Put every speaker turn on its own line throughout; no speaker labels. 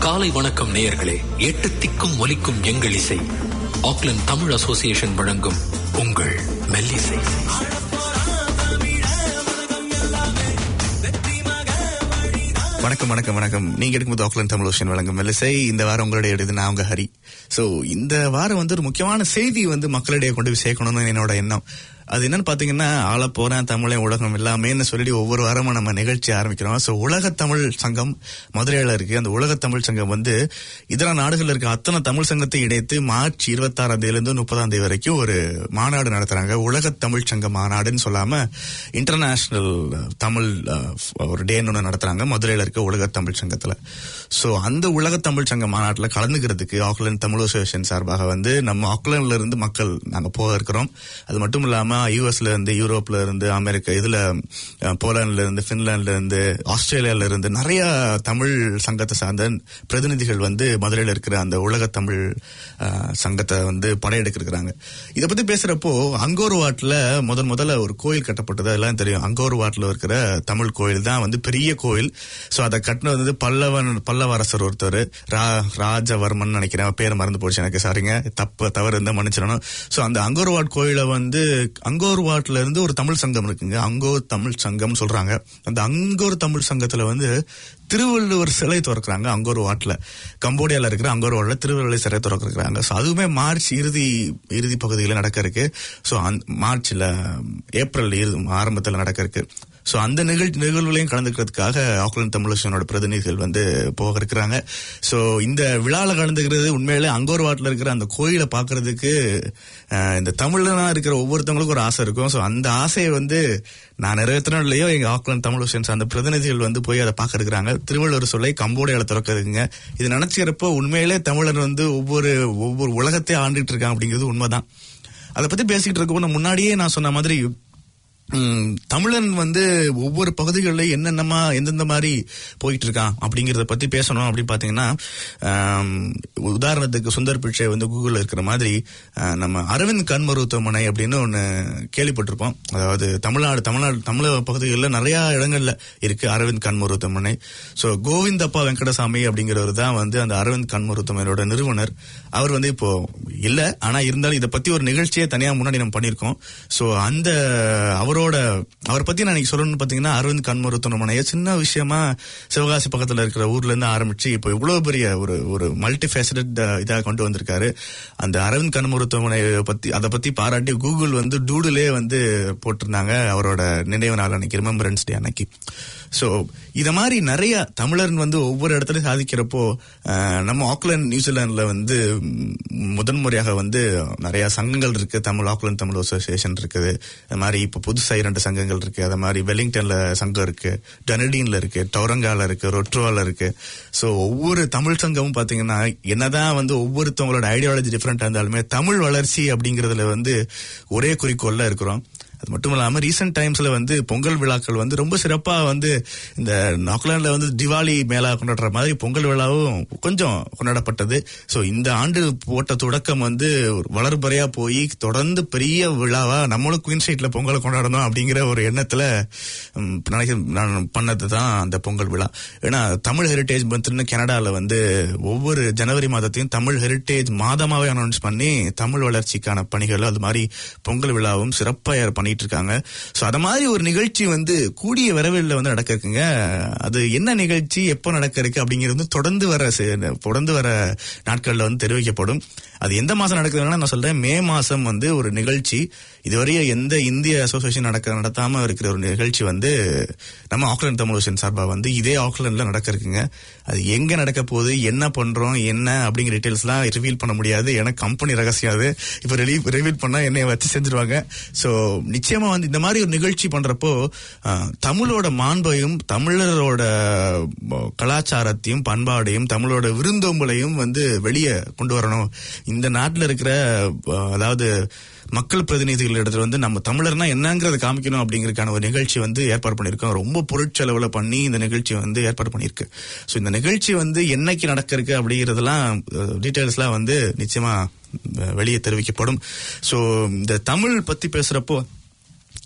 காலை வணக்கம் நேயர்களே எட்டு திக்கும் ஒலிக்கும் எங்கள் இசை ஆக்லாந்து தமிழ் அசோசியேஷன் வழங்கும் உங்கள் மெல்லிசை
வணக்கம் வணக்கம் வணக்கம் நீங்க எடுக்கும்போது ஆக்லாந்து தமிழ் ஓஷன் வழங்கும் மெல்லிசை இந்த வாரம் உங்களுடைய எடுத்து நான் உங்க ஹரி சோ இந்த வாரம் வந்து ஒரு முக்கியமான செய்தி வந்து மக்களிடையே கொண்டு போய் சேர்க்கணும்னு என்னோட எண்ணம் அது என்னன்னு பாத்தீங்கன்னா ஆள போறேன் தமிழை உலகம் எல்லாமேன்னு சொல்லி ஒவ்வொரு வாரமும் நம்ம நிகழ்ச்சி ஆரம்பிக்கிறோம் சோ உலக தமிழ் சங்கம் மதுரையில இருக்கு அந்த உலக தமிழ் சங்கம் வந்து இதர நாடுகள்ல இருக்க அத்தனை தமிழ் சங்கத்தை இணைத்து மார்ச் இருபத்தாறாம் தேதியில இருந்து முப்பதாம் தேதி வரைக்கும் ஒரு மாநாடு நடத்துறாங்க உலக தமிழ் சங்க மாநாடுன்னு சொல்லாம இன்டர்நேஷனல் தமிழ் அஹ், ஒரு டேன்னு ஒன்று நடத்துறாங்க மதுரையில இருக்க உலக தமிழ் சங்கத்துல சோ அந்த உலக தமிழ் சங்க மாநாட்டுல கலந்துக்கிறதுக்கு ஆக்லாந்து தமிழ் அசோசியேஷன் சார்பாக வந்து நம்ம ஆக்லாந்துல இருந்து மக்கள் நாங்க போக இருக்கிறோம் அது மட்டும் இல்லாம யூஎஸ்ல இருந்து யூரோப்ல இருந்து அமெரிக்கா இதுல அஹ், போலாந்துல இருந்து பின்லாந்துல இருந்து ஆஸ்திரேலியால இருந்து நிறைய தமிழ் சங்கத்தை சார்ந்த பிரதிநிதிகள் வந்து மதுரையில இருக்கிற அந்த உலக தமிழ் அஹ், சங்கத்தை வந்து படையெடுக்கிறாங்க இத பத்தி பேசுறப்போ அங்கோர் வாட்ல முதன் முதல்ல ஒரு கோயில் கட்டப்பட்டது அதெல்லாம் தெரியும் அங்கோர் வாட்ல இருக்கிற தமிழ் கோயில் தான் வந்து பெரிய கோயில் சோ அதை கட்டினது வந்து பல்லவன் பல்லவரசர் ஒருத்தர் ரா ராஜவர்மன் நினைக்கிறேன் அவர் பேர் மறந்து போச்சு எனக்கு சாரிங்க தப்பு தவறு இருந்தா மன்னிச்சிடணும் சோ அந்த அங்கோர் வாட் கோயிலை வந்து அங்கோர் வாட்ல இருந்து ஒரு தமிழ் சங்கம் இருக்குங்க அங்கோர் தமிழ் சங்கம் சொல்றாங்க அந்த அங்கோர் தமிழ் சங்கத்துல வந்து திருவள்ளுவர் சிலை திறக்கிறாங்க அங்கோர் வாட்ல கம்போடியால இருக்கிற அங்கோர் வாட்ல திருவள்ளுவர் சிலை திறக்கிறாங்க ஸோ அதுவுமே மார்ச் இறுதி இறுதி பகுதியில் நடக்க இருக்கு ஸோ மார்ச்ல ஏப்ரல் இறுதி ஆரம்பத்தில் நடக்க இருக்கு ஸோ அந்த நிகழ்ச்சி நிகழ்வுலையும் கலந்துக்கிறதுக்காக ஆக்லாந்து தமிழசனோட பிரதிநிதிகள் வந்து போக இருக்கிறாங்க ஸோ இந்த விழாவில் கலந்துக்கிறது உண்மையிலே அங்கோர் வாட்டில் இருக்கிற அந்த கோயிலை பார்க்கறதுக்கு அஹ், இந்த தமிழ்னா இருக்கிற ஒவ்வொருத்தவங்களுக்கும் ஒரு ஆசை இருக்கும் ஸோ அந்த ஆசையை வந்து நான் நிறைவேற்றணும் இல்லையோ எங்க ஆக்லாந்து தமிழ் ஓஷன்ஸ் அந்த பிரதிநிதிகள் வந்து போய் அதை பார்க்க இருக்கிறாங்க திருவள்ளுவர் சொல்லை கம்போடியால திறக்கிறதுங்க இது நினைச்சுக்கிறப்போ உண்மையிலே தமிழர் வந்து ஒவ்வொரு ஒவ்வொரு உலகத்தை ஆண்டுட்டு இருக்காங்க அப்படிங்கிறது உண்மைதான் அதை பத்தி பேசிக்கிட்டு இருக்கப்போ நான் முன்னாடியே நான் சொன்ன மாதிரி ம், தமிழன் வந்து ஒவ்வொரு பகுதிகளில் என்னென்னமா எந்தெந்த மாதிரி போயிட்டு இருக்கான் அப்படிங்கறத பத்தி பேசணும் அப்படின்னு பாத்தீங்கன்னா ஆம், உதாரணத்துக்கு சுந்தர் பிச்சை வந்து கூகுள்ல இருக்கிற மாதிரி ஆ, நம்ம அரவிந்த் கண் மருத்துவமனை அப்படின்னு ஒண்ணு கேள்விப்பட்டிருப்போம் அதாவது தமிழ்நாடு தமிழ்நாடு தமிழக பகுதிகளில் நிறைய இடங்கள்ல இருக்கு அரவிந்த் கண் மருத்துவமனை ஸோ கோவிந்தப்பா வெங்கடசாமி அப்படிங்கிறவர் தான் வந்து அந்த அரவிந்த் கண் மருத்துவமனையோட நிறுவனர் அவர் வந்து இப்போ இல்ல ஆனா இருந்தாலும் இதை பத்தி ஒரு நிகழ்ச்சியே தனியா முன்னாடி நம்ம பண்ணியிருக்கோம் ஸோ அந்த அவரோட அவரை பத்தி நான் இன்னைக்கு சொல்லணும்னு பாத்தீங்கன்னா அரவிந்த் கண் மருத்துவமனையை சின்ன விஷயமா சிவகாசி பக்கத்துல இருக்கிற ஊர்ல இருந்து ஆரம்பிச்சு இப்போ இவ்வளவு பெரிய ஒரு ஒரு மல்டி ஃபேசடட் இதாக கொண்டு வந்திருக்காரு அந்த அரவிந்த் கண் மருத்துவமனையை பத்தி அதை பத்தி பாராட்டி கூகுள் வந்து டூடுலே வந்து போட்டிருந்தாங்க அவரோட நினைவு நாள் அன்னைக்கு ரிமெம்பரன்ஸ் டே அன்னைக்கு ஸோ இத மாதிரி நிறைய தமிழர் வந்து ஒவ்வொரு இடத்துலயும் சாதிக்கிறப்போ அஹ், நம்ம ஆக்லாந்து நியூசிலாந்துல வந்து ம், முதன்முறையாக வந்து நிறைய சங்கங்கள் இருக்கு தமிழ் ஆக்லாந்து தமிழ் அசோசியேஷன் இருக்குது அது மாதிரி இப்போ புதுசா இரண்டு சங்கங்கள் இருக்கு அது மாதிரி வெலிங்டன்ல சங்கம் இருக்கு டனடீன்ல இருக்கு டொரங்கால இருக்கு ரொட்ரோல இருக்கு ஸோ ஒவ்வொரு தமிழ் சங்கமும் பாத்தீங்கன்னா என்னதான் வந்து ஒவ்வொருத்தவங்களோட ஐடியாலஜி டிஃப்ரெண்டா இருந்தாலுமே தமிழ் வளர்ச்சி அப்படிங்கறதுல வந்து ஒரே குறிக்கோள்ல இருக்கிறோம் அது மட்டும் இல்லாம ரீசெண்ட் டைம்ஸ்ல வந்து பொங்கல் விழாக்கள் வந்து ரொம்ப சிறப்பா வந்து இந்த நாக்லாண்ட்ல வந்து திவாலி மேளா கொண்டாடுற மாதிரி பொங்கல் விழாவும் கொஞ்சம் கொண்டாடப்பட்டது சோ இந்த ஆண்டு போட்ட தொடக்கம் வந்து ஒரு வளர்பறையா போய் தொடர்ந்து பெரிய விழாவா நம்மளும் குயின் ஸ்ட்ரீட்ல பொங்கலை கொண்டாடணும் அப்படிங்கிற ஒரு எண்ணத்துல ம், நினைக்க நான் பண்ணது தான் அந்த பொங்கல் விழா ஏன்னா தமிழ் ஹெரிட்டேஜ் மந்த்னு கனடால வந்து ஒவ்வொரு ஜனவரி மாதத்தையும் தமிழ் ஹெரிட்டேஜ் மாதமாவே அனௌன்ஸ் பண்ணி தமிழ் வளர்ச்சிக்கான பணிகள் அது மாதிரி பொங்கல் விழாவும் சிறப்பா ஏற் பண்ணிட்டு இருக்காங்க சோ அத மாதிரி ஒரு நிகழ்ச்சி வந்து கூடிய விரைவில் வந்து நடக்க இருக்குங்க அது என்ன நிகழ்ச்சி எப்போ நடக்க இருக்கு அப்படிங்கிறது வந்து தொடர்ந்து வர செ- தொடர்ந்து வர நாட்கள்ல வந்து தெரிவிக்கப்படும் அது எந்த மாசம் நடக்குதுன்னா நான் சொல்றேன் மே மாசம் வந்து ஒரு நிகழ்ச்சி இதுவரைய எந்த இந்திய அசோசியேஷன் நடக்க நடத்தாம இருக்கிற ஒரு நிகழ்ச்சி வந்து நம்ம ஆக்லாந்து தமிழ் ஓஷன் சார்பா வந்து இதே ஆக்லாண்ட்ல நடக்க இருக்குங்க அது எங்க நடக்க போகுது என்ன பண்றோம் என்ன அப்படிங்கிற டீடைல்ஸ்லாம் ரிவீல் பண்ண முடியாது ஏன்னா கம்பெனி ரகசியம் அது இப்ப ரிவீல் பண்ணா என்னைய வச்சு செஞ்சிருவாங்க சோ நிச்சயமா வந்து இந்த மாதிரி ஒரு நிகழ்ச்சி பண்றப்போ அஹ், தமிழோட மாண்பையும் தமிழரோட அஹ், கலாச்சாரத்தையும் பண்பாடையும் தமிழோட விருந்தோம்பலையும் வந்து வெளியே கொண்டு வரணும் இந்த நாட்டுல இருக்கிற அஹ், அதாவது மக்கள் பிரதிநிதிகள் இடத்துல வந்து நம்ம தமிழர்னா என்னங்கறத காமிக்கணும் அப்படிங்கறதுக்கான ஒரு நிகழ்ச்சி வந்து ஏற்பாடு பண்ணியிருக்கோம் ரொம்ப பொருட்செலவுல பண்ணி இந்த நிகழ்ச்சி வந்து ஏற்பாடு பண்ணியிருக்கு ஸோ இந்த நிகழ்ச்சி வந்து என்னைக்கு நடக்க இருக்கு அப்படிங்கறதெல்லாம் டீட்டெயில்ஸ்லாம் வந்து நிச்சயமா அஹ், வெளியே தெரிவிக்கப்படும் ஸோ இந்த தமிழ் பத்தி பேசுறப்போ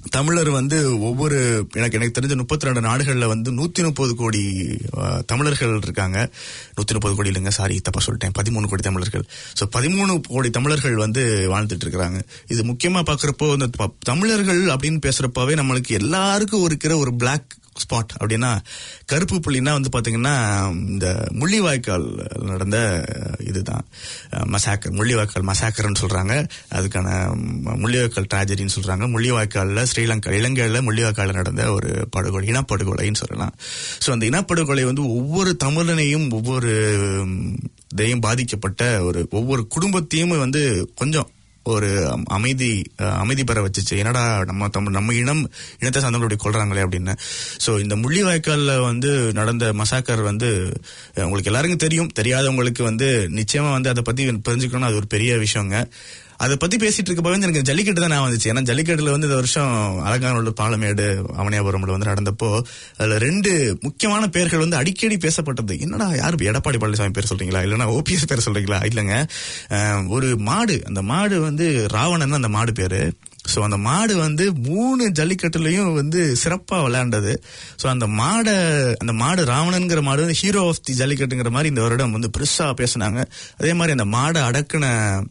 தமிழர் வந்து ஒவ்வொரு எனக்கு எனக்கு தெரிஞ்ச முப்பத்தி ரெண்டு நாடுகள்ல வந்து நூத்தி முப்பது கோடி அஹ், தமிழர்கள் இருக்காங்க நூத்தி முப்பது கோடி இல்லைங்க சாரி தப்பா சொல்லிட்டேன் பதிமூணு கோடி தமிழர்கள் ஸோ பதிமூணு கோடி தமிழர்கள் வந்து வாழ்ந்துட்டு இருக்கிறாங்க இது முக்கியமா பாக்குறப்போ இந்த ப- தமிழர்கள் அப்படின்னு பேசுறப்பவே நம்மளுக்கு எல்லாருக்கும் இருக்கிற ஒரு பிளாக் ஸ்பாட் அப்படின்னா கருப்பு புள்ளினா வந்து பாத்தீங்கன்னா இந்த முள்ளிவாய்க்கால் நடந்த இதுதான் மசாக்கர் முள்ளிவாய்க்கால் மசாக்கர்னு சொல்றாங்க அதுக்கான ம், முள்ளிவாய்க்கால் ட்ராஜடின்னு சொல்றாங்க முள்ளிவாய்க்கால்ல ஸ்ரீலங்கா இலங்கையில முள்ளிவாய்க்கால்ல நடந்த ஒரு படுகொலை இனப்படுகொலைன்னு சொல்லலாம் ஸோ அந்த இனப்படுகொலை வந்து ஒவ்வொரு தமிழனையும் ஒவ்வொரு ம், இதையும் பாதிக்கப்பட்ட ஒரு ஒவ்வொரு குடும்பத்தையும் வந்து கொஞ்சம் ஒரு அம்- அமைதி அஹ், அமைதி பெற வச்சுச்சு என்னடா நம்ம தமிழ் நம்ம இனம் இனத்தை சார்ந்தவங்க இப்படி கொள்றாங்களே அப்படின்னு சோ இந்த முள்ளிவாய்க்கால்ல வந்து நடந்த மசாக்கர் வந்து அஹ், உங்களுக்கு எல்லாருக்கும் தெரியும் தெரியாதவங்களுக்கு வந்து நிச்சயமா வந்து அதை பத்தி தெரிஞ்சுக்கணும்னு அது ஒரு பெரிய விஷயங்க அதை பத்தி பேசிட்டு இருக்கப்பவே வந்து எனக்கு ஜல்லிக்கட்டு தான் நான் வந்துச்சு ஏன்னா ஜல்லிக்கட்டுல வந்து இந்த வருஷம் அலங்காநல்லூர் பாலமேடு அவனியாபுரம்ல வந்து நடந்தப்போ அதுல ரெண்டு முக்கியமான பேர்கள் வந்து அடிக்கடி பேசப்பட்டது என்னடா யாரு எடப்பாடி பழனிசாமி பேர் சொல்றீங்களா இல்லைன்னா ஓபிஎஸ் பேர் சொல்றீங்களா இல்லைங்க அஹ், ஒரு மாடு அந்த மாடு வந்து ராவணன் அந்த மாடு பேரு சோ அந்த மாடு வந்து மூணு ஜல்லிக்கட்டுலயும் வந்து சிறப்பா விளையாண்டது சோ அந்த மாடை அந்த மாடு ராவணன்ங்கிற மாடு வந்து ஹீரோ ஆஃப் தி ஜல்லிக்கட்டுங்கிற மாதிரி இந்த வருடம் வந்து பெருசா பேசுனாங்க அதே மாதிரி அந்த மாடை அடக்குன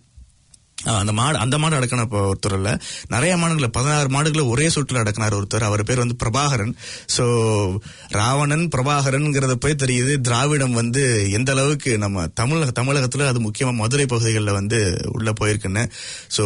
ஆ, அந்த மாடு அந்த மாடு அடக்கின இப்போ ஒருத்தர் இல்ல நிறைய மாடுகளை பதினாறு மாடுகளை ஒரே சுற்றுல அடக்கினார் ஒருத்தர் அவர் பேர் வந்து பிரபாகரன் சோ ராவணன் பிரபாகரன்ங்கிறத போய் தெரியுது திராவிடம் வந்து எந்த அளவுக்கு நம்ம தமிழக தமிழகத்துல அது முக்கியமா மதுரை பகுதிகளில் வந்து உள்ள போயிருக்குன்னு சோ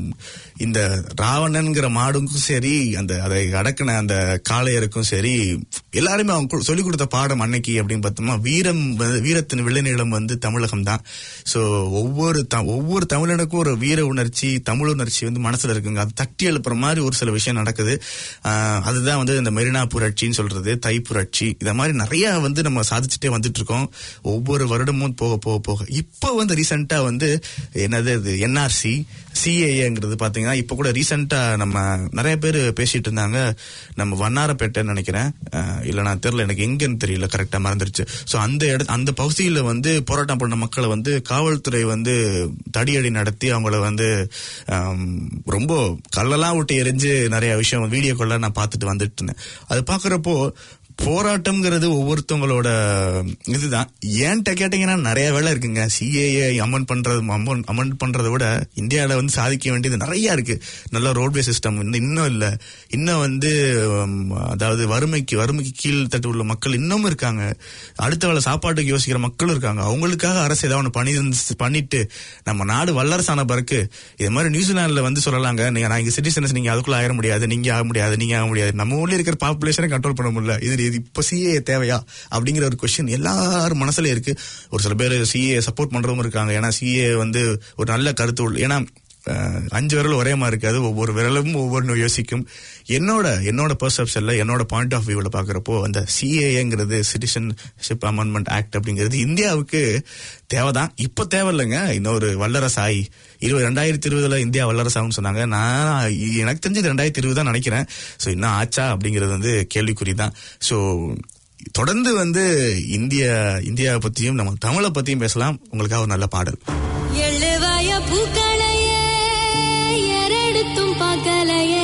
இந்த ராவணன்கிற மாடுக்கும் சரி அந்த அதை அடக்கின அந்த காளையருக்கும் சரி எல்லாருமே அவங்க கு- சொல்லிக் கொடுத்த பாடம் அன்னைக்கு அப்படின்னு பார்த்தோம்னா வீரம் வந்து- வீரத்தின் விளைநிலம் வந்து தமிழகம் தான் சோ ஒவ்வொரு த- ஒவ்வொரு தமிழனுக்கும் ஒரு வீர உணர்ச்சி தமிழ் உணர்ச்சி வந்து மனசுல இருக்குங்க அது தட்டி எழுப்புற மாதிரி ஒரு சில விஷயம் நடக்குது ஆஹ் அதுதான் வந்து இந்த மெரினா புரட்சின்னு சொல்றது தை புரட்சி இத மாதிரி நிறைய வந்து நம்ம சாதிச்சுட்டே வந்துட்டு இருக்கோம் ஒவ்வொரு வருடமும் போக போக போக இப்போ வந்து ரீசெண்டா வந்து என்னது இது என்ஆர்சி சிஏஏங்கிறது பாத்தீங்கன்னா இப்போ கூட ரீசெண்டா நம்ம நிறைய பேர் பேசிட்டு இருந்தாங்க நம்ம வண்ணாரப்பேட்டைன்னு நினைக்கிறேன் அஹ் இல்ல நான் தெரியல எனக்கு எங்கன்னு தெரியல கரெக்டா மறந்துருச்சு சோ அந்த இட அந்த பகுதியில வந்து போராட்டம் பண்ண மக்களை வந்து காவல்துறை வந்து தடியடி நடத்தி அவங்கள வந்து ஆம், ரொம்ப கல்லெல்லாம் விட்டு எரிஞ்சு நிறைய விஷயம் வீடியோ கொள்ள நான் பார்த்துட்டு வந்துட்டு இருந்தேன் அது பாக்குறப்போ போராட்டம்ங்கிறது ஒவ்வொருத்தவங்களோட இதுதான் ஏன்ட்ட கேட்டீங்கன்னா நிறைய வேலை இருக்குங்க சிஏஏ அமன் பண்றது அமன் அமன் பண்றதை விட இந்தியாவில வந்து சாதிக்க வேண்டியது நிறைய இருக்கு நல்ல ரோட்வே சிஸ்டம் இன்னும் இல்ல இன்னும் வந்து உம், அதாவது வறுமைக்கு வறுமைக்கு கீழ் தட்டு உள்ள மக்கள் இன்னமும் இருக்காங்க அடுத்த வேளை சாப்பாட்டுக்கு யோசிக்கிற மக்களும் இருக்காங்க அவங்களுக்காக அரசு ஏதாவது ஒன்று பண்ணி பண்ணிட்டு நம்ம நாடு வல்லரசான பிறகு இது மாதிரி நியூசிலாந்துல வந்து சொல்லலாங்க நீங்க நான் இங்க சிட்டிசன்ஸ் நீங்க அதுக்குள்ள ஆயிட முடியாது நீங்க ஆக முடியாது நீங்க ஆக முடியாது நம்ம ஊர்ல இருக்கிற பாப்புலேஷனை கண்ட்ரோல் பண்ண முடியல இது இது இப்ப சிஏ தேவையா அப்படிங்கிற ஒரு கொஸ்டின் எல்லாரும் மனசுல இருக்கு ஒரு சில பேர் சிஏ சப்போர்ட் பண்றவங்க இருக்காங்க ஏன்னா சிஏ வந்து ஒரு நல்ல கருத்து உள்ள ஏன்னா அஹ், அஞ்சு விரல் ஒரே மாதிரி இருக்காது ஒவ்வொரு விரலும் ஒவ்வொரு யோசிக்கும் என்னோட என்னோட பெர்செப்ஷன்ல என்னோட பாயிண்ட் ஆஃப் வியூல பாக்குறப்போ அந்த சிஏங்கிறது சிட்டிசன்ஷிப் அமெண்ட்மெண்ட் ஆக்ட் அப்படிங்கிறது இந்தியாவுக்கு தேவைதான் இப்ப தேவையில்லைங்க இன்னொரு வல்லரசு ஆகி இருபது ரெண்டாயிரத்தி இருபதுல இந்தியா வல்லரசு ஆகும்னு சொன்னாங்க நான் எனக்கு தெரிஞ்சது ரெண்டாயிரத்தி இருபது தான் நினைக்கிறேன் ஸோ இன்னும் ஆச்சா அப்படிங்கிறது வந்து கேள்விக்குறி தான் ஸோ தொடர்ந்து வந்து இந்திய இந்தியாவை பத்தியும் நம்ம தமிழை பத்தியும் பேசலாம் உங்களுக்காக ஒரு நல்ல பாடல்
எழுவாய பூக்களையே எரெடுத்தும் பார்க்கலையே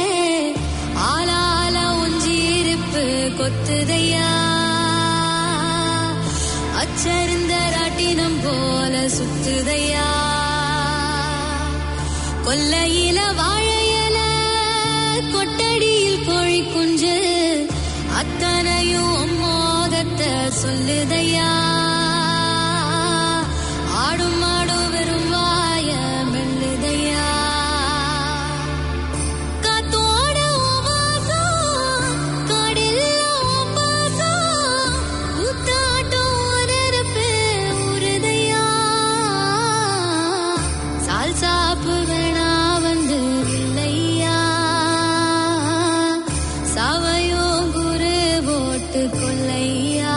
ஆளால உஞ்சிருப்பு கொத்துதையா அச்சருந்த ராட்டினம் போல சுத்துதையா கொல்லையில வாழையில கொட்டடியில் கோழி குஞ்சு அத்தனையும் மோகத்தை சொல்லுதையா ஆடும் ஆடும் வெறும் வாய மெல்லுதையா காத்தோட உவாசம், காடில்ல உன் பாசம், ஊத்தாட்டம் உனரப்பு உறுதையா. சால் சாப்பு வேணா வந்து இல்லையா சாவையோ குரு போட்டு கொள்ளையா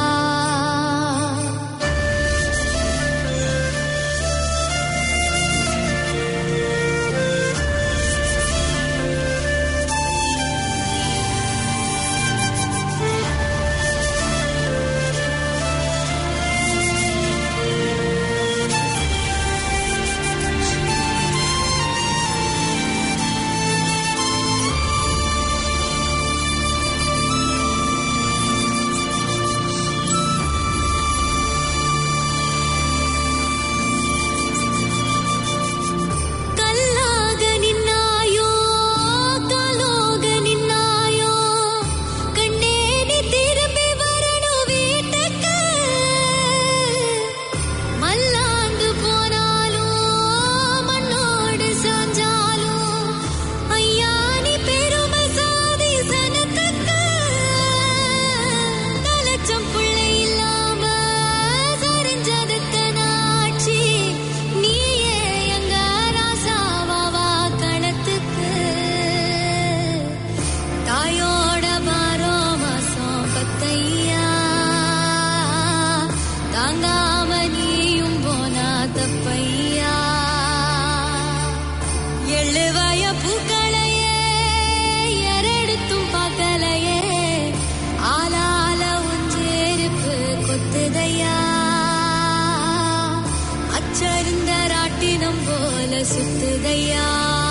சுத்துதையா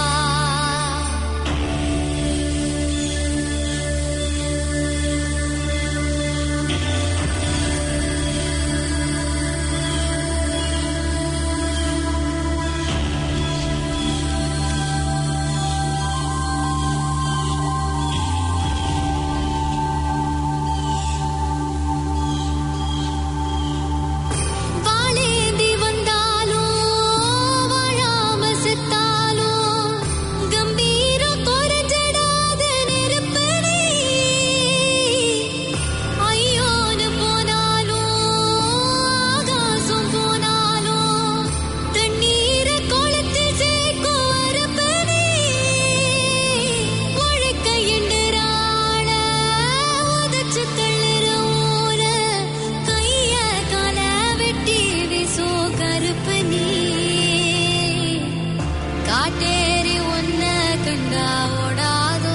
வாழேந்தி வந்தாலும் வாழாம செத்தாலும் கம்பீரம் குறைஞ்சிடாத நெருப்படி ஐயோன்னு போனாலும் ஆகாசம் போனாலும் தண்ணீரை கொளுத்தி சேர்க்கும் அறுப்படி உழைக்க எண்ணுறாள உதச்சு தள்ளுற ஊர கைய கால வெட்டி வீசோ கருப்பு நீ காட்டேரி ஒன்ன கண்டா ஓடாதோ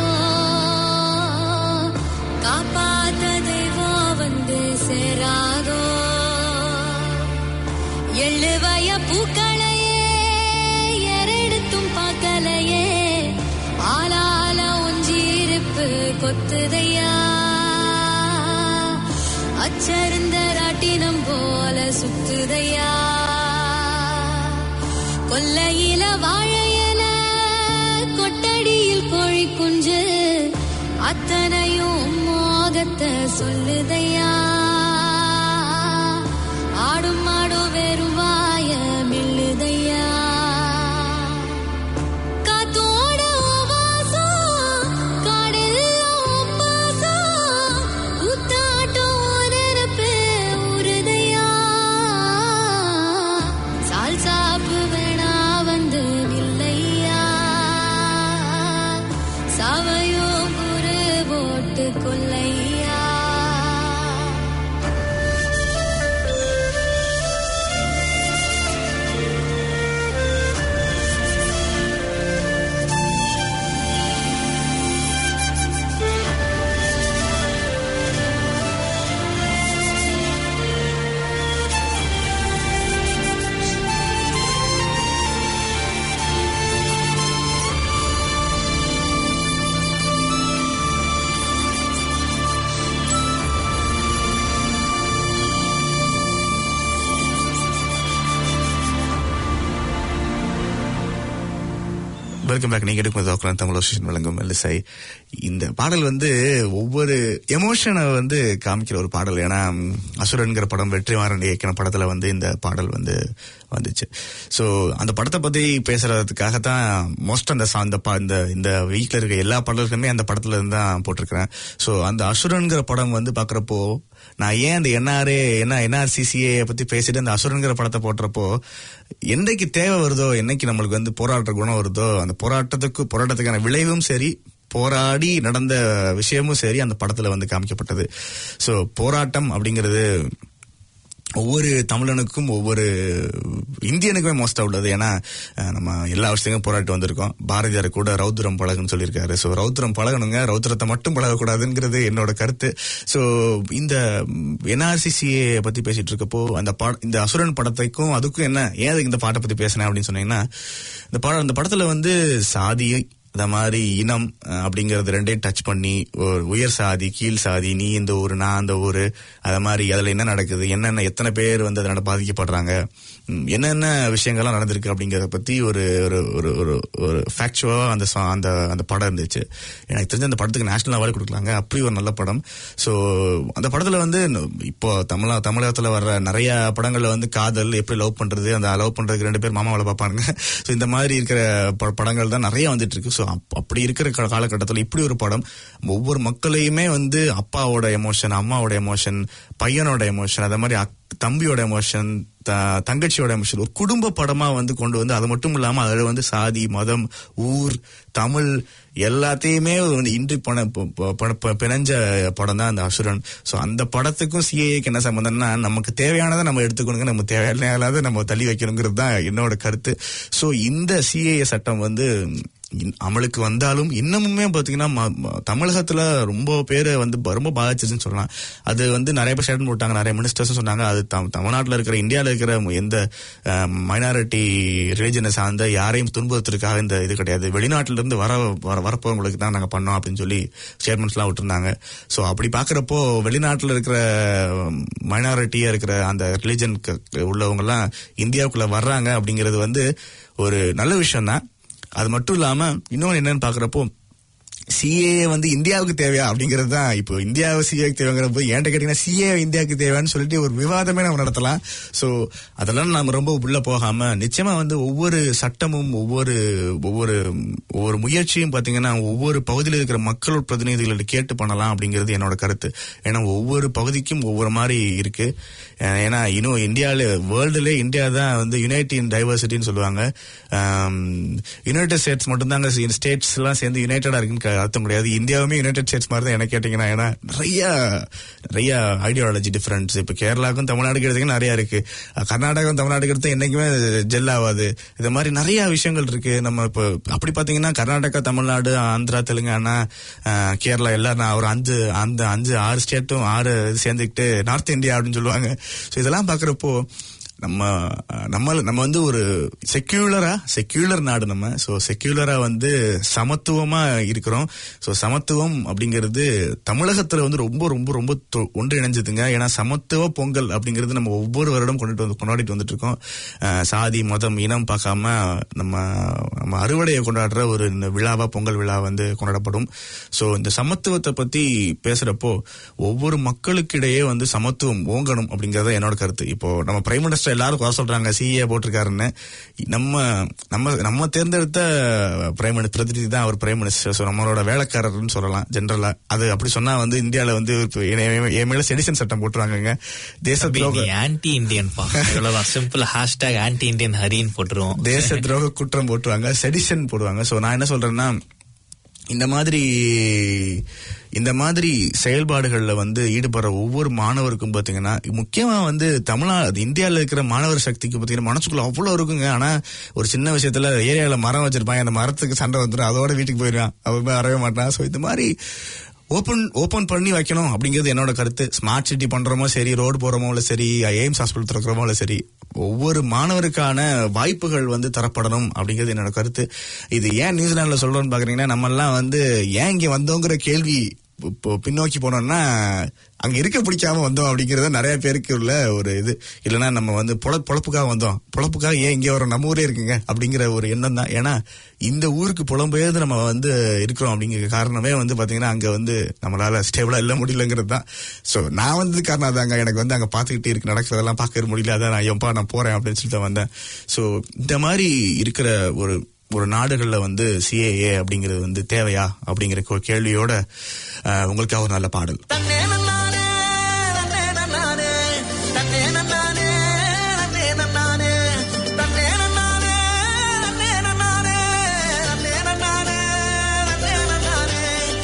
காப்பாத்த தெய்வம் வந்து சேராதோ எள்ளுவய பூக்களையே எரெடுத்தும் பார்க்கலையே ஆளால ஒஞ்சிருப்பு கொத்துதையா அச்சருந்த ராட்டினம் போல சுத்துதையா கொல்லையில வாழையில கொட்டடியில் கோழி குஞ்சு அத்தனையும் மோகத்தை சொல்லுதையா ஆடும் மாடும் வெறும் வாய மில்லுதையா காத்தோட வாசம் காடெல்லாம் பாசம் கூத்தாட்டம் நெருப்பு உருதையா சால் சாப்பு வேணா வந்து இல்லையா சாவையோ குரு போட்டு கொல்லையா
வெல்கம் பேக் நீங்க எடுக்கும் டாக்டர் தமிழ் அசோசியேஷன் வழங்கும் மெல்லிசை இந்த பாடல் வந்து ஒவ்வொரு எமோஷனை வந்து காமிக்கிற ஒரு பாடல் ஏன்னா ம், அசுரன்கிற படம் வெற்றிமாறன் இயக்கின படத்துல வந்து இந்த பாடல் வந்து வந்துச்சு ஸோ அந்த படத்தை பத்தி பேசுறதுக்காக தான் மோஸ்ட் அந்த song- இந்த பா- இந்த இந்த வீக்ல இருக்க எல்லா பாடல்களுமே அந்த படத்துல இருந்து தான் போட்டிருக்கிறேன் ஸோ அந்த அசுரன்கிற படம் வந்து பாக்குறப்போ நான் ஏன் அந்த என்ஆர்ஏ என்ன என்ஆர்சிசிஏ பத்தி பேசிட்டு அந்த அசுரன்கிற படத்தை போடுறப்போ என்னைக்கு தேவை வருதோ என்னைக்கு நம்மளுக்கு வந்து போராட்ட குணம் வருதோ அந்த போராட்டத்துக்கு போராட்டத்துக்கான விளைவும் சரி போராடி நடந்த விஷயமும் சரி அந்த படத்துல வந்து காமிக்கப்பட்டது ஸோ போராட்டம் அப்படிங்கிறது ஒவ்வொரு தமிழனுக்கும் ஒவ்வொரு இந்தியனுக்குமே மோஸ்டா உள்ளது ஏன்னா அஹ், நம்ம எல்லா விஷயத்தையும் போராட்டி வந்திருக்கோம் பாரதியார் கூட ரௌத்ரம் பழகுன்னு சொல்லியிருக்காரு ஸோ ரௌத்ரம் பழகணுங்க ரௌத்ரத்தை மட்டும் பழகக்கூடாதுங்கிறது என்னோட கருத்து ஸோ இந்த என்ஆர்சிசிஏ பத்தி பேசிட்டு இருக்கப்போ அந்த பா இந்த அசுரன் படத்துக்கும் அதுக்கும் என்ன ஏன் அதுக்கு இந்த பாட்டை பத்தி பேசினேன் அப்படின்னு சொன்னீங்கன்னா இந்த படம் இந்த படத்துல வந்து சாதி இந்த மாதிரி இனம் அஹ், அப்படிங்கறது ரெண்டையும் டச் பண்ணி ஒரு உயர் சாதி கீழ் சாதி நீ இந்த ஊரு நான் அந்த ஊரு அத மாதிரி அதுல என்ன நடக்குது என்னென்ன எத்தனை பேர் வந்து அதனால பாதிக்கப்படுறாங்க ம், என்னென்ன விஷயங்கள்லாம் நடந்திருக்கு அப்படிங்கறத பத்தி ஒரு ஒரு ஒரு ஒரு ஒரு ஃபேக்சுவா அந்த song- அந்த அந்த படம் இருந்துச்சு எனக்கு தெரிஞ்ச அந்த படத்துக்கு நேஷனல் அவார்டு கொடுக்கலாங்க அப்படி ஒரு நல்ல படம் ஸோ அந்த படத்துல வந்து இப்போ தமிழ தமிழகத்துல வர்ற நிறைய படங்கள்ல வந்து காதல் எப்படி லவ் பண்றது அந்த லவ் பண்றதுக்கு ரெண்டு பேர் மாமாவளை பார்ப்பானுங்க ஸோ இந்த மாதிரி இருக்கிற ப- படங்கள் தான் நிறைய வந்துட்டு இருக்கு ஸோ அப்படி இருக்கிற கா- காலகட்டத்தில் இப்படி ஒரு படம் ஒவ்வொரு மக்களையுமே வந்து அப்பாவோட எமோஷன் அம்மாவோட எமோஷன் பையனோட எமோஷன் அதே மாதிரி அக்- தம்பியோட எமோஷன் தங்கச்சியோட எமோஷன் ஒரு குடும்ப படமா வந்து கொண்டு வந்து அது மட்டும் இல்லாம அதுல வந்து சாதி மதம் ஊர் தமிழ் எல்லாத்தையுமே வந்து இன்றி பண ப- ப- ப- பிணைஞ்ச படம் தான் அந்த அசுரன் ஸோ அந்த படத்துக்கும் சிஏக்கு என்ன சம்பந்தம்னா நமக்கு தேவையானதை நம்ம எடுத்துக்கணுங்க நம்ம தேவையில்லாத நம்ம தள்ளி வைக்கணுங்கிறது தான் என்னோட கருத்து ஸோ இந்த சிஏஏ சட்டம் வந்து இன்- அமலுக்கு வந்தாலும் இன்னமுமே பாத்தீங்கன்னா ம- ம- தமிழகத்துல ரொம்ப பேரை வந்து ப- ரொம்ப பாதிச்சிருச்சுன்னு சொல்லலாம் அது வந்து நிறைய பேர் ஸ்டேட்மெண்ட் போட்டாங்க நிறைய மினிஸ்டர்ஸும் சொன்னாங்க அது தம்- தமிழ்நாட்டுல இருக்கிற இந்தியாவில் இருக்கிற எந்த மைனாரிட்டி ரிலிஜனை சார்ந்த யாரையும் துன்புறுத்துறதுக்காக இந்த இது கிடையாது வெளிநாட்டுல இருந்து வர வர வரப்போவங்களுக்கு தான் நாங்க பண்ணோம் அப்படின்னு சொல்லி ஸ்டேட்மெண்ட்ஸ்லாம் விட்டுருந்தாங்க ஸோ அப்படி பாக்குறப்போ வெளிநாட்டுல இருக்கிற மைனாரிட்டியா இருக்கிற அந்த ரிலிஜன் உள்ளவங்க எல்லாம் இந்தியாவுக்குள்ள வர்றாங்க அப்படிங்கிறது வந்து ஒரு நல்ல விஷயம் தான் அது மட்டும் இல்லாம இன்னொன்னு என்னன்னு பாக்குறப்போ சிஏ வந்து இந்தியாவுக்கு தேவையா அப்படிங்கிறது தான் இப்போ இந்தியாவை சிஏக்கு தேவைங்கிற போது ஏன்ட்ட கேட்டீங்கன்னா சிஏ இந்தியாவுக்கு தேவையான்னு சொல்லிட்டு ஒரு விவாதமே நம்ம நடத்தலாம் ஸோ அதெல்லாம் நம்ம ரொம்ப உள்ள போகாம நிச்சயமா வந்து ஒவ்வொரு சட்டமும் ஒவ்வொரு ஒவ்வொரு ஒவ்வொரு முயற்சியும் பாத்தீங்கன்னா ஒவ்வொரு பகுதியில் இருக்கிற மக்களோட பிரதிநிதிகளை கேட்டு பண்ணலாம் அப்படிங்கிறது என்னோட கருத்து ஏன்னா ஒவ்வொரு பகுதிக்கும் ஒவ்வொரு மாதிரி இருக்கு அஹ் ஏன்னா இன்னும் இந்தியாவில வேர்ல்டுல இந்தியா தான் வந்து யுனைட்டி இன் டைவர்சிட்டின்னு சொல்லுவாங்க யுனைடெட் ஸ்டேட்ஸ் மட்டும்தாங்க ஸ்டேட்ஸ் எல்லாம் சேர்ந்து யுனைடடா இருக்குன்னு க- அர்த்தம் கிடையாது இந்தியாவுமே யுனைடெட் ஸ்டேட்ஸ் மாதிரி தான் என்ன கேட்டீங்கன்னா ஏன்னா நிறைய நிறைய ஐடியாலஜி டிஃபரன்ஸ் இப்ப கேரளாவுக்கும் தமிழ்நாடுக்கு எடுத்தீங்கன்னா நிறைய இருக்கு அஹ் கர்நாடகம் தமிழ்நாடுக்கு எடுத்தா என்னைக்குமே ஜெல் ஆகாது இது மாதிரி நிறைய விஷயங்கள் இருக்கு நம்ம இப்போ அப்படி பாத்தீங்கன்னா கர்நாடகா தமிழ்நாடு ஆந்திரா தெலுங்கானா அஹ் கேரளா எல்லாம் நான் ஒரு அஞ்சு அந்த அஞ்சு ஆறு ஸ்டேட்டும் ஆறு இது சேர்ந்துக்கிட்டு நார்த் இந்தியா அப்படின்னு சொல்லுவாங்க ஸோ இதெல்லாம் பாக்குறப்போ நம்ம அஹ், நம்ம நம்ம வந்து ஒரு செக்யூலரா செக்யூலர் நாடு நம்ம ஸோ செக்யூலரா வந்து சமத்துவமா இருக்கிறோம் ஸோ சமத்துவம் அப்படிங்கிறது தமிழகத்துல வந்து ரொம்ப ரொம்ப ரொம்ப தொ- ஒன்றிணைஞ்சதுங்க ஏன்னா சமத்துவ பொங்கல் அப்படிங்கிறது நம்ம ஒவ்வொரு வருடம் கொண்டுட்டு வந்து கொண்டாடிட்டு வந்துட்டு இருக்கோம் அஹ், சாதி மதம் இனம் பார்க்காம நம்ம நம்ம அறுவடையை கொண்டாடுற ஒரு இந்த விழாவா பொங்கல் விழா வந்து கொண்டாடப்படும் ஸோ இந்த சமத்துவத்தை பத்தி பேசுறப்போ ஒவ்வொரு மக்களுக்கிடையே வந்து சமத்துவம் ஓங்கணும் அப்படிங்கறத என்னோட கருத்து இப்போ நம்ம பிரைம் மினிஸ்டர் எல்லாரும் குறை சொல்றாங்க சிஏ போட்டிருக்காருன்னு நம்ம நம்ம நம்ம தேர்ந்தெடுத்த பிரைம் மினிஸ்டர் பிரதிநிதி தான் அவர் பிரைம் மினிஸ்டர் ஸோ நம்மளோட வேலைக்காரர்னு சொல்லலாம் ஜென்ரலா அது அப்படி சொன்னா வந்து இந்தியால வந்து இப்ப என் என் மேல செடிசன் சட்டம் போட்டுருவாங்க தேச துரோக
ஆன்டி இந்தியன் பா இவ்வளவுதான் சிம்பிள் ஹேஷ்டாக் ஆன்டி இந்தியன் ஹரின்னு போட்டுருவோம்
தேச துரோக குற்றம் போட்டுருவாங்க செடிஷன் போடுவாங்க சோ நான் என்ன சொல்றேன்னா இந்த மாதிரி இந்த மாதிரி செயல்பாடுகள்ல வந்து ஈடுபடுற ஒவ்வொரு மாணவருக்கும் பாத்தீங்கன்னா முக்கியமா வந்து தமிழ்நாடு இந்தியால இருக்கிற மாணவர் சக்திக்கு பாத்தீங்கன்னா மனசுக்குள்ள அவ்வளவு இருக்குங்க ஆனா ஒரு சின்ன விஷயத்துல ஏரியால மரம் வச்சிருப்பாங்க அந்த மரத்துக்கு சண்டை வந்துடும் அதோட வீட்டுக்கு போயிடுவான் அவன் போய் வரவே மாட்டான் சோ இந்த மாதிரி ஓபன் ஓபன் பண்ணி வைக்கணும் அப்படிங்கிறது என்னோட கருத்து ஸ்மார்ட் சிட்டி பண்றோமோ சரி ரோடு போறோமோ இல்ல சரி எய்ம்ஸ் ஹாஸ்பிட்டல் திறக்கிறோமோ இல்ல சரி ஒவ்வொரு மாணவருக்கான வாய்ப்புகள் வந்து தரப்படணும் அப்படிங்கிறது என்னோட கருத்து இது ஏன் நியூசிலாந்துல சொல்றோம்னு பாக்குறீங்கன்னா நம்ம எல்லாம் வந்து ஏன் இங்க வந்தோங்கிற கேள்வி இப்போ பின்னோக்கி போனோம்னா அங்க இருக்க பிடிக்காம வந்தோம் அப்படிங்கறது நிறைய பேருக்கு உள்ள ஒரு இது இல்லைன்னா நம்ம வந்து பொழ பொழப்புக்காக வந்தோம் பொழப்புக்காக ஏன் இங்கே வரோம் நம்ம ஊரே இருக்குங்க அப்படிங்கிற ஒரு எண்ணம் தான் ஏன்னா இந்த ஊருக்கு புலம்பெயர்ந்து நம்ம வந்து இருக்கிறோம் அப்படிங்கிற காரணமே வந்து பாத்தீங்கன்னா அங்க வந்து நம்மளால ஸ்டேபிளா இல்ல முடியலங்கிறது தான் சோ நான் வந்தது காரணம் அதாங்க எனக்கு வந்து அங்க பாத்துக்கிட்டு இருக்கு நடக்கிறதெல்லாம் பார்க்க முடியல அதான் நான் எப்பா நான் போறேன் அப்படின்னு சொல்லிட்டு தான் வந்தேன் சோ இந்த மாதிரி இருக்கிற ஒரு ஒரு நாடுகள்ல வந்து சிஏஏ அப்படிங்கிறது வந்து தேவையா அப்படிங்கிற ஒரு கேள்வியோட அஹ், உங்களுக்காக ஒரு நல்ல பாடல்
தன்னே நன்னானே நன்னே நன்னானே தன்னே நன்னானே நன்னே நன்னானே தன்னே நன்னானே நன்னே நன்னானே நன்னே நன்னானே நன்னே நன்னானே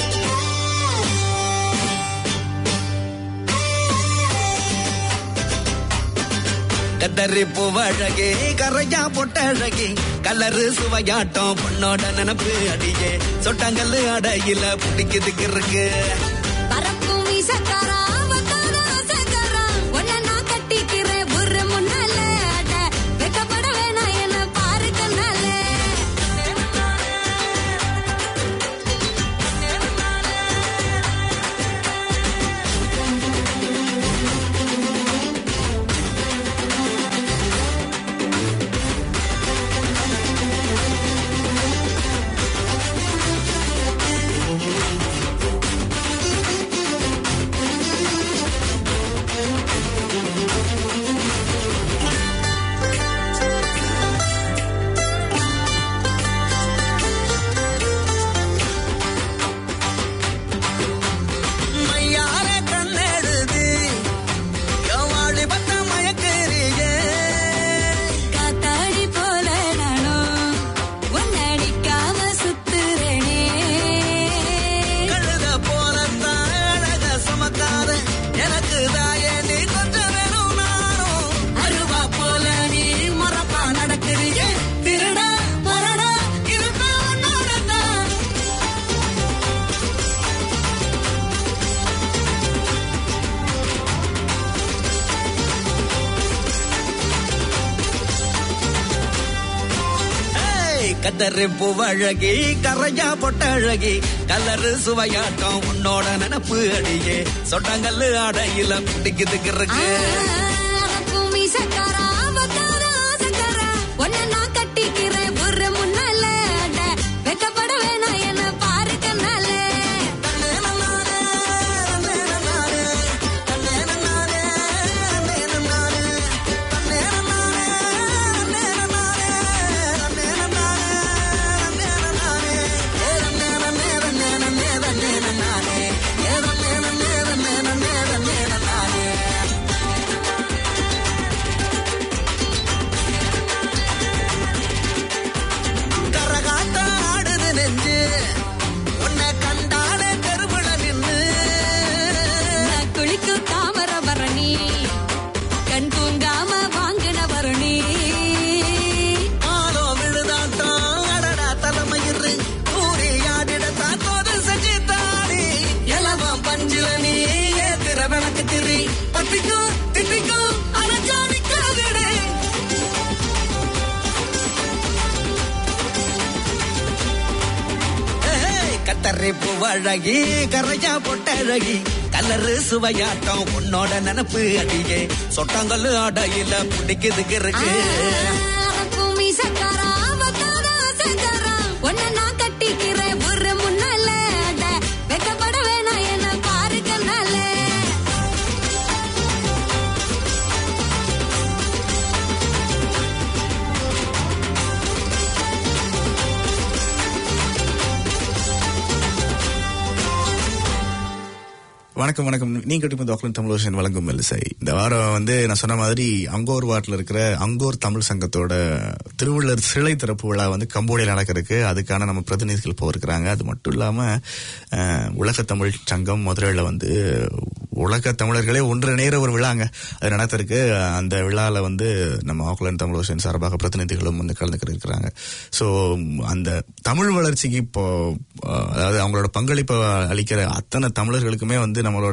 கத்தரி பூவழகே கரையா பொட்டழகே கலரு சுவையாட்டம் பொண்ணோட நினப்பு அடியே சொட்டாங்கல்லு அடையில பிடிக்குதுக்கு இருக்கு
பறக்கும் வீசக்காரா, வந்தாத ஆசைக்காரா, உன்னை நான் கட்டிக்கிறேன் ஊரு முன்னால. அட, வெட்கப்பட வேணாம் என்னை பாரு கண்ணால.
கத்தரி பூவழகி கரையா பொட்டழகி கலரு சுவையாட்டம் உன்னோட நினப்பு அடியே சொட்டாங்கல்லு அடையில பிடிக்குதுக்கு
பூமி சக்கரா பத்தாத சக்கரா உன்னை நான் கட்டிக்கிறேன் ஒரு முன்னால அட, வெட்கப்பட வேணாம் என்ன பாரு கண்ணால
கரகாட்ட ஆடுது நெஞ்சு உன்னை கண்டாலே தெருவுல நின்னு
நான் குளிக்கும் தாமர பரணி கண் தூங்காம வாங்கின பரணி
ஆலோ விழுதாட்டம் அடடா தலைமயிறு ஊரி ஆடிடத்தான் தோது செஞ்சு தாடி எலவம் பஞ்சில நீ ஏத்திர விளக்கு திரி பத்திக்கும் திட்டிக்கும் அலஞ்சாடிக்காவிடு கத்தரி பூவழகி கரையா பொட்டழகி கலரு சுவையாட்டம் உன்னோட நினப்பு அடியே சொட்டாங்கல்லு அடையில பிடிக்குதுக்கு இருக்கு
பூமி சக்கரா பத்தாத சக்கரா உன்னை நான் கட்டிக்கிறேன் ஒரு முன்னால அட, வெட்கப்பட வேணாம் என்ன பாரு கண்ணால
வணக்கம் வணக்கம் நீங்க கேட்டு டாக்டர் தமிழ் ஓஷன் வழங்கும் மெல்லிசை இந்த வாரம் வந்து நான் சொன்ன மாதிரி அங்கோர் வாட்டில் இருக்கிற அங்கோர் தமிழ் சங்கத்தோட திருவள்ளுவர் சிலை திறப்பு விழா வந்து கம்போடியில் நடக்கிறதுக்கு அதுக்கான நம்ம பிரதிநிதிகள் போயிருக்கிறாங்க அது மட்டும் இல்லாம அஹ், உலக தமிழ் சங்கம் மதுரையில் வந்து உலக தமிழர்களே ஒன்றிணைகிற ஒரு விழாங்க அது நடத்திருக்கு அந்த விழாவில் வந்து நம்ம ஆக்லாந்து தமிழ் ஓஷன் சார்பாக பிரதிநிதிகளும் வந்து கலந்துக்கிட்டு இருக்கிறாங்க ஸோ அந்த தமிழ் வளர்ச்சிக்கு இப்போ அஹ், அதாவது அவங்களோட பங்களிப்பை அளிக்கிற அத்தனை தமிழர்களுக்குமே வந்து நம்மளோட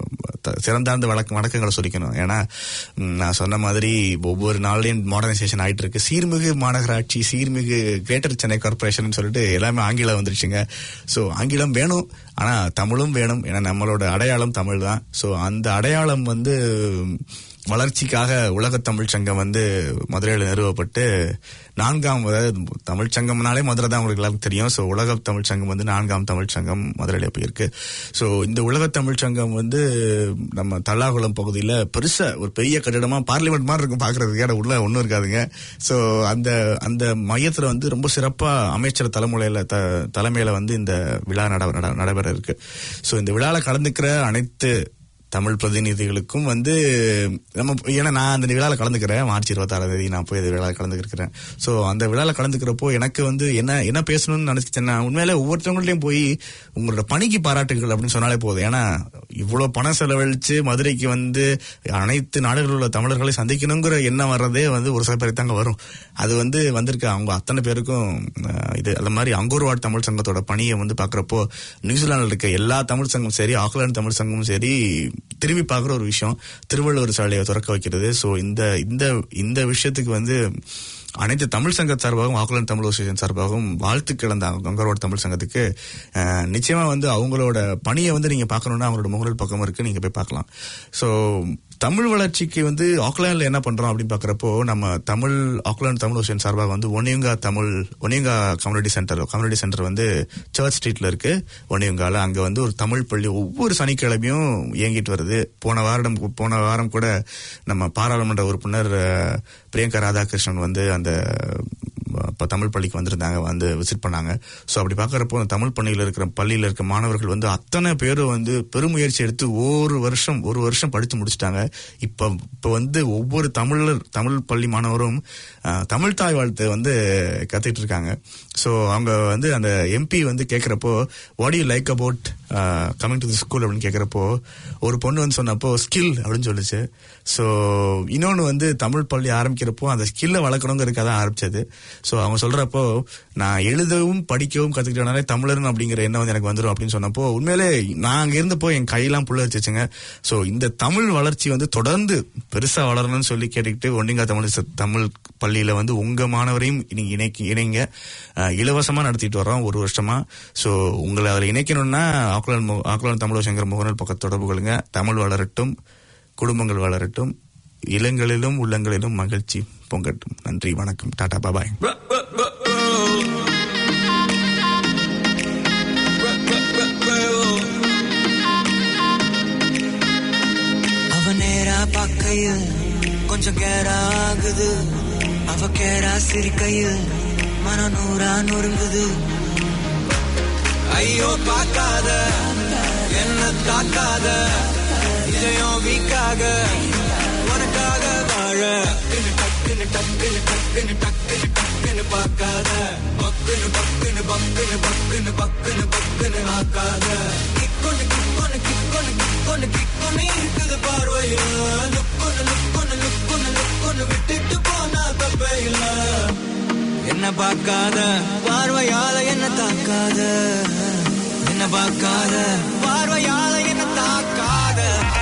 த- சிறந்தார்ந்த வழக்க வணக்கங்களை சொல்லிக்கணும் ஏன்னா ம், நான் சொன்ன மாதிரி ஒவ்வொரு நாளையும் மாடர்னைசேஷன் ஆயிட்டு இருக்கு சீர்மிகு மாநகராட்சி சீர்மிகு கிரேட்டர் சென்னை கார்பரேஷன் சொல்லிட்டு எல்லாமே ஆங்கிலம் வந்துருச்சுங்க ஸோ ஆங்கிலம் வேணும் ஆனா தமிழும் வேணும் ஏன்னா நம்மளோட அடையாளம் தமிழ் தான் ஸோ அந்த அடையாளம் வந்து வளர்ச்சிக்காக உலக தமிழ் சங்கம் வந்து மதுரையில் நிறுவப்பட்டு நான்காம் அதாவது தமிழ் சங்கம்னாலே மதுரை தான் உங்களுக்கு எல்லாருக்கும் தெரியும் ஸோ உலக தமிழ் சங்கம் வந்து நான்காம் தமிழ் சங்கம் மதுரையில் போயிருக்கு ஸோ இந்த உலக தமிழ் சங்கம் வந்து நம்ம தல்லாகுளம் பகுதியில் பெருசா ஒரு பெரிய கட்டிடமா பார்லிமெண்ட் மாதிரி இருக்கும் பார்க்கறதுக்கு ஏன்னா உள்ள ஒன்றும் இருக்காதுங்க ஸோ அந்த அந்த மையத்தில் வந்து ரொம்ப சிறப்பா அமைச்சர் தலைமுறையில த தலைமையில வந்து இந்த விழா நட நட- நடைபெற இருக்கு ஸோ இந்த விழாவில் கலந்துக்கிற அனைத்து தமிழ் பிரதிநிதிகளுக்கும் வந்து நம்ம ஏன்னா நான் அந்த விழாவில் கலந்துக்கிறேன் மார்ச் இருபத்தாறாம் தேதி நான் போய் அந்த விழாவில் கலந்துக்கிறேன் ஸோ அந்த விழாவில் கலந்துக்கிறப்போ எனக்கு வந்து என்ன என்ன பேசணும்னு நினைச்சேன்னா உண்மையிலே ஒவ்வொருத்தவங்கள்ட்டையும் போய் உங்களோட பணிக்கு பாராட்டுகள் அப்படின்னு சொன்னாலே போதும் ஏன்னா இவ்வளோ பணம் செலவழிச்சு மதுரைக்கு வந்து அனைத்து நாடுகளில் உள்ள தமிழர்களை சந்திக்கணுங்கிற எண்ணம் வர்றதே வந்து ஒரு சில பேருக்கு தாங்க வரும் அது வந்து வந்திருக்கு அவங்க அத்தனை பேருக்கும் அஹ், இது அந்த மாதிரி அங்கூர்வாட் தமிழ் சங்கத்தோட பணியை வந்து பார்க்குறப்போ நியூசிலாந்தில் இருக்க எல்லா தமிழ் சங்கமும் சரி ஆக்லாந்து தமிழ் சங்கமும் சரி திரும்பி பார்க்குற ஒரு விஷயம் திருவள்ளுவர் சாலையை திறக்க வைக்கிறது ஸோ இந்த இந்த இந்த விஷயத்துக்கு வந்து அனைத்து தமிழ் சங்க சார்பாகவும் ஆக்லாந்து தமிழ் அசோசியேஷன் சார்பாகவும் வாழ்த்துக்கள் அந்த கங்கரோட தமிழ் சங்கத்துக்கு அஹ், நிச்சயமா வந்து அவங்களோட பணியை வந்து நீங்க பார்க்கணும்னா அவங்களோட முகநூல் பக்கம் இருக்கு நீங்க போய் பார்க்கலாம் ஸோ தமிழ் வளர்ச்சிக்கு வந்து ஆக்லாண்டில் என்ன பண்றோம் அப்படின்னு பார்க்குறப்போ நம்ம தமிழ் ஆக்லாந்து தமிழ் ஓஷன் சார்பாக வந்து Onehunga Tamil Onehunga community centre community centre வந்து சர்ச் ஸ்ட்ரீட்ல இருக்கு ஒனியுங்கால அங்க வந்து ஒரு தமிழ் பள்ளி ஒவ்வொரு சனிக்கிழமையும் இயங்கிட்டு வருது போன வாரம் போன வாரம் கூட நம்ம பாராளுமன்ற உறுப்பினர் அஹ், பிரியங்கா ராதாகிருஷ்ணன் வந்து அந்த இப்போ தமிழ் பள்ளிக்கு வந்திருந்தாங்க வந்து விசிட் பண்ணாங்க ஸோ அப்படி பார்க்குறப்போ அந்த தமிழ் பள்ளியில் இருக்கிற பள்ளியில் இருக்க மாணவர்கள் வந்து அத்தனை பேரும் வந்து பெருமுயற்சி எடுத்து ஒரு வருஷம் ஒரு வருஷம் படித்து முடிச்சிட்டாங்க இப்போ இப்போ வந்து ஒவ்வொரு தமிழர் தமிழ் பள்ளி மாணவரும் அஹ், தமிழ் தாய் வாழ்த்து வந்து கத்துக்கிட்டு இருக்காங்க ஸோ அவங்க வந்து அந்த எம்பி வந்து கேட்குறப்போ what you like about coming to the school அப்படின்னு கேட்குறப்போ ஒரு பொண்ணு வந்து சொன்னப்போ ஸ்கில் அப்படின்னு சொல்லுச்சு ஸோ இன்னொன்று வந்து தமிழ் பள்ளி ஆரம்பிக்கிறப்போ அந்த ஸ்கில்லை வளர்க்கணுங்கிறதுக்காக தான் ஆரம்பிச்சது ஸோ அவங்க சொல்றப்போ நான் எழுதவும் படிக்கவும் கத்துக்கிட்டனாலே தமிழன் அப்படிங்கிற எண்ணம் வந்து எனக்கு வந்துடும் அப்படின்னு சொன்னப்போ உண்மையிலே நான் அங்க இருந்தப்போ என் கையெல்லாம் புள்ள வச்சுச்சுங்க ஸோ இந்த தமிழ் வளர்ச்சி வந்து தொடர்ந்து பெருசா வளரணும்னு சொல்லி கேட்டுக்கிட்டு ஒண்டிங்கா தமிழ் ச- தமிழ் பள்ளியில வந்து உங்க மாணவரையும் நீங்க இணைக்கி இணைங்க அஹ், இலவசமா நடத்திட்டு வர்றோம் ஒரு வருஷமா ஸோ உங்களை அதில் இணைக்கணும்னா ஆக்லாந்து மு- ஆக்லாந்து தமிழோசங்கர் முகநூல் பக்கத்து தொடர்பு கொள்ளுங்க தமிழ் வளரட்டும் குடும்பங்கள் வளரட்டும் இளங்களிலும் உள்ளங்களிலும் மகிழ்ச்சி பொங்கட்டும் நன்றி வணக்கம் டாடா பாபாய்
அவ நேரா பார்க்கையில் கொஞ்சம் கேரா ஆகுது அவ கேரா சிரிக்கையில் மன நூறா நொறுங்குது ஐயோ பார்க்காத என்ன தாக்காத இதயம் வீக்காக உனக்காக வாழ டக்குனு டக்குனு டக்குனு டக்குனு டக்குனு பார்க்காத பக்குனு பக்குனு பக்குனு பக்குனு பக்குனு பக்குனு ஆக்காத கிக்கொன்னு கிக்கொன்னு கிக்கொன்னு கிக்கொன்னு கிக்கொன்னு இருக்குது பார்வையில் லுக்கொன்னு லுக்கொன்னு லுக்கொன்னு லுக்கொன்னு விட்டுட்டு போனா தப்பே இல்ல என்ன பார்க்காத பார்வையால என்ன தாக்காத என்ன பார்க்காத பார்வையால என்ன தாக்காத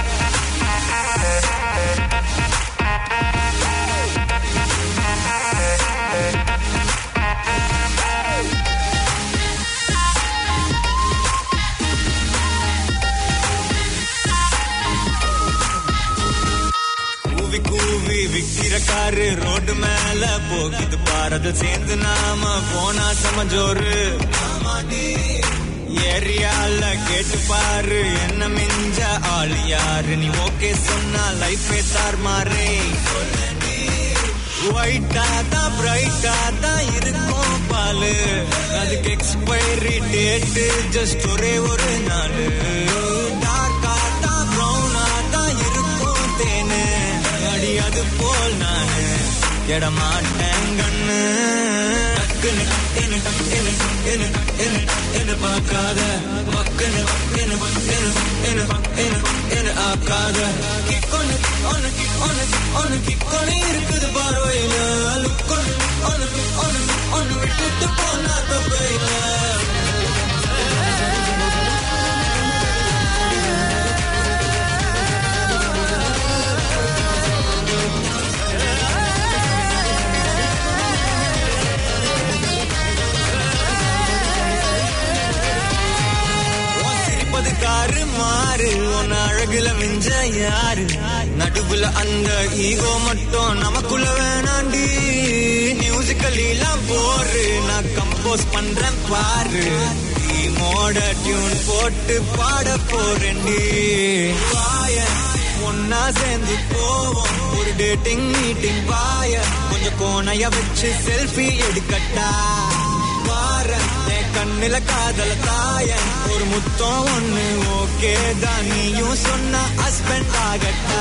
கூவி கூவி விக்கிற காரு ரோடு மேல போகுது பாரத சேர்ந்து நாம போனா சமஜோரு ஏரியால கேட்டு பாரு என்ன மிஞ்ச ஆள் யாரு நீ ஓகே சொன்னா லைஃபே தார் மாறே ஒயிட்டா தான் பிரைட்டா தான் இருக்கும் பாலு அதுக்கு எக்ஸ்பைரி டேட் ஜஸ்ட் ஒரே ஒரு நாள் டார்க்கா தான் ப்ரௌனா தான் இருக்கும் தேனு அடி அது போல் நானு எடமாட்டேன் கண்ணு டக்குனு டக்குனு டக்குனு டக்குனு டக்குனு டக்குனு பார்க்காத பக்குனு பக்குனு பக்குனு பக்குனு பக்குனு பக்குனு ஆக்காத கிக்கொன்னு ஒன்னு ஒன்னு ஒன்னு கிக்கொன்னு இருக்குது பார்வையில லுக்கொன்னு ஒன்னு ஒன்னு ஒன்னு விட்டுட்டு போனா தப்பையில உன் சிரிப்பது காரு மாறு உன் அழகுல மிஞ்ச யாரு நடுவுல அந்த ஈகோ மட்டும் நமக்குள்ள வேணாண்டி மியூசிக்கல் எல்லாம் போரு நான் கம்போஸ் பண்றேன் பாரு மோட டியூன் போட்டு பாட போறேன்டி வாய ஒன்னா சேர்ந்து போவோம் ஒரு டேட்டிங் மீட்டிங் வாய கொஞ்சம் கோணைய வச்சு செல்ஃபி எடுக்கட்டா வார என் கண்ணுல காதல தாய ஒரு முத்தம் ஒண்ணு ஓகே தான் நீயும் சொன்ன ஹஸ்பண்ட் ஆகட்டா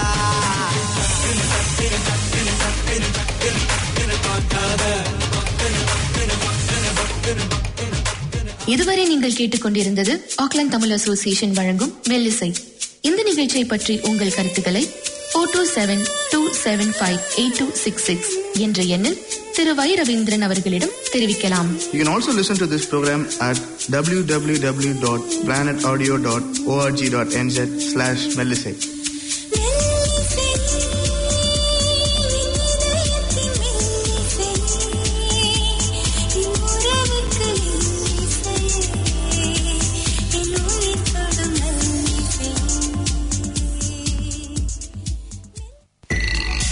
இதுவரை நீங்கள் கேட்டுக்கொண்டிருந்தது ஆக்லாந்து தமிழ் அசோசியேஷன் வழங்கும் மெல்லிசை இந்த நிகழ்ச்சியை பற்றி உங்கள் கருத்துக்களை four two seven two seven five eight two six six என்ற எண்ணில் திரு வை ரவீந்திரன் அவர்களிடம் தெரிவிக்கலாம்
You can also listen to this program at www.planetaudio.org.nz slash Melisate.